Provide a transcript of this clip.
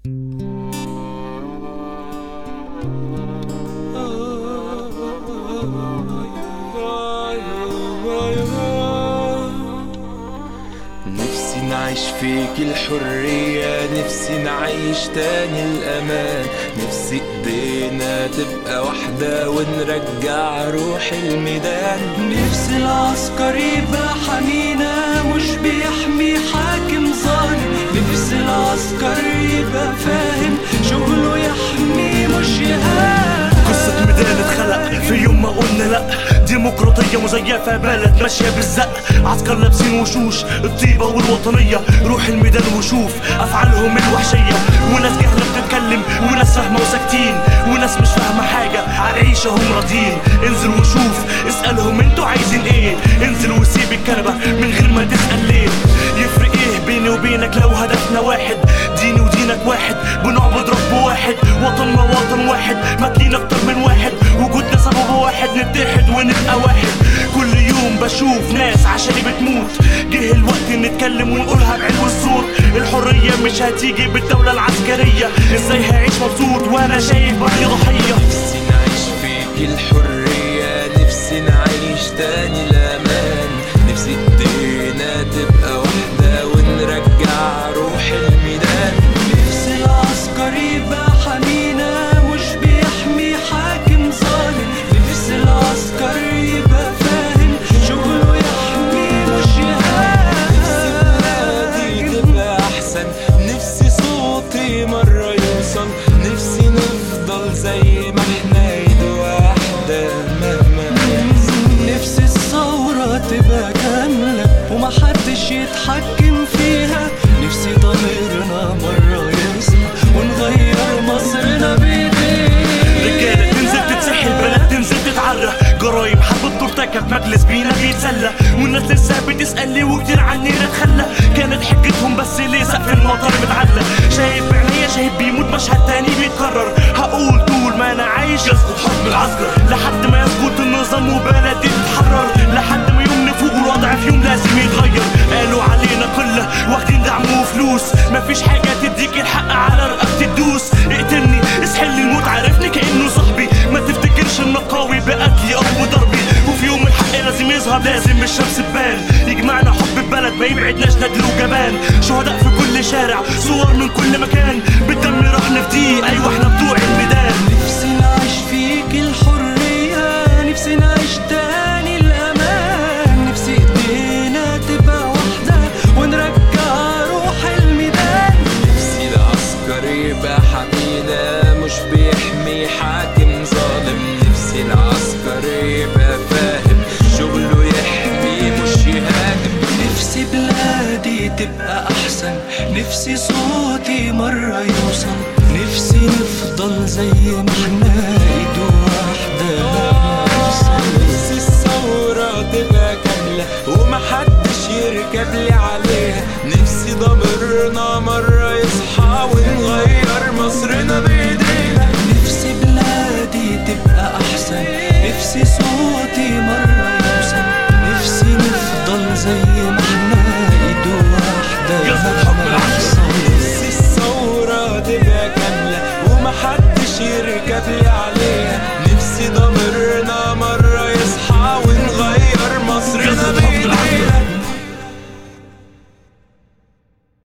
نفسي نعيش فيك الحرية نفسي نعيش تاني الأمان نفسي ايدينا تبقى واحدة ونرجع روح الميدان نفس العسكر يبقى حمينا مش بيحمي حاكم ظالم نفس العسكر يبقى فاهم شغله يحمي مش يهان قصة ميدان اتخلق في يوم ما قلنا لا ديمقراطية مزيفة بلد ماشية بالزق عسكر لابسين وشوش الطيبة والوطنية روح الميدان وشوف أفعالهم الوحشية وناس جهلة بتتكلم وناس فاهمة وساكتين وناس مش فاهمة حاجة على عيشهم راضيين انزل وشوف اسألهم انتوا عايزين ايه انزل وسيب الكنبة من غير ما تسأل ليه يفرق ايه بيني وبينك لو هدفنا واحد ديني ودينك واحد بنعبد رب واحد وطننا وطن واحد ماكلين اكتر من واحد وجودنا سبب واحد نتحد ونبقى واحد كل يوم بشوف ناس عشاني بتموت جه الوقت نتكلم ونقولها بعلو الصوت الحرية مش هتيجي بالدولة العسكرية ازاي هعيش مبسوط وانا شايف بحري ضحية نفسي نعيش فيك الحرية نفسي نعيش تاني الأمان نفسي ايدينا تبقى واحدة ونرجع روح الميدان نفس العسكر يبقى حمينا مش بيحمي حاكم ظالم نفس العسكر يبقى فاهم شغله يحمي مش بلادي يهاجم تبقى أحسن نفسي صوتي مرة يوصل نفسي نفضل زي ما احنا ايد واحدة مهما يحصل نفس الثورة تبقى كاملة ومحدش يتحكم فيها نفسي ضميرنا مرة يصحى ونغير مصرنا بايدينا رجالة تنزل تتسحل بنات تنزل تتعرى جرايم حرب ترتكب مجلس بينا بيتسلى والناس لسه بتسأل ليه وكتير عني نتخلى كانت حجتهم بس ليه سقف المطار متعلى شايف بعينيا شاهد بيموت مشهد تاني بيتكرر هقول طول ما انا عايش يسقط حكم العسكر لحد ما يسقط النظام وبلدي تتحرر لحد ما يوم نفوق الوضع في يوم لازم يتغير قالوا علينا كله واخدين دعم وفلوس مفيش حاجة تديك الحق على رقبتي تدوس اقتلني اسحل لي الموت عارفني كأنه صاحبي ما تفتكرش انك قوي بقتلي او بضربي وفي يوم الحق لازم يظهر لازم الشمس تبان يجمعنا حب البلد ما يبعدناش ندل وجبان شهداء في كل شارع صور من كل مكان بالدم راح نفديه ايوه احنا بتوع الميدان نفسي نعيش فيك الحرية نفسي نعيش تاني الأمان نفسي إيدينا تبقى واحدة ونرجع روح الميدان نفسي العسكر يبقى حمينا مش بيحمي حاكم ظالم نفسي العسكر يبقى فاهم شغله يحمي مش يهاجم نفسي بلادي تبقى أحسن نفسي صوتي مرة يوصل نفسي نفضل زي ما احنا إيد واحدة نوصل. نفسي الثورة تبقى كاملة ومحدش يركب لي عليها نفسي ضميرنا مرة يصحى ونغير مصرنا بإيدينا نفسي بلادي تبقى أحسن نفسي صوتي مرة يوصل نفسي نفضل زي ما احنا إيد واحدة يلا الحب العسكر. نوصل. نفسي الثورة تبقى كاملة ومحدش يركب لي عليها